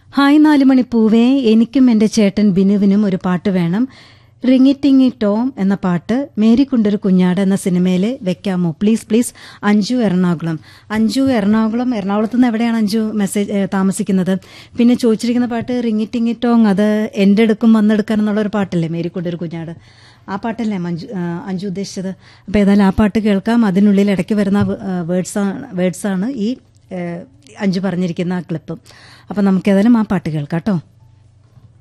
hi നാലുമണി പൂവേ എനിക്കും എൻ്റെ ചേട്ടൻ ബിനുവിനും ഒരു പാട്ട് വേണം റിങ്ങിറ്റിങ്ങി ടോം എന്ന പാട്ട് മേരിക്കുണ്ടൊരു കുഞ്ഞാട് എന്ന സിനിമയിൽ വെക്കാമോ പ്ലീസ് പ്ലീസ് അഞ്ജു എറണാകുളം അഞ്ജു എറണാകുളം എറണാകുളത്ത് നിന്ന് എവിടെയാണ് അഞ്ജു മെസ്സേജ് ഏ, താമസിക്കുന്നത് പിന്നെ ചോദിച്ചിരിക്കുന്ന പാട്ട് റിങ്ങിറ്റിങ്ങി ടോങ് അത് എൻ്റെ എടുക്കും വന്നെടുക്കാൻ എന്നുള്ള ഒരു പാട്ടല്ലേ മേരിക്കുണ്ടൊരു കുഞ്ഞാട് ആ പാട്ടല്ലേ മഞ്ജു ആ, അഞ്ജു ഉദ്ദേശിച്ചത് അപ്പോൾ ഏതായാലും ആ പാട്ട് കേൾക്കാം അതിനുള്ളിൽ ഇടയ്ക്ക് വരുന്ന വേർഡ്സാണ് വേർഡ്സാണ് ഈ ഏ, അഞ്ജു പറഞ്ഞിരിക്കുന്ന ആ ക്ലിപ്പ് അപ്പം നമുക്ക് ഏതായാലും ആ പാട്ട് കേൾക്കാം കേട്ടോ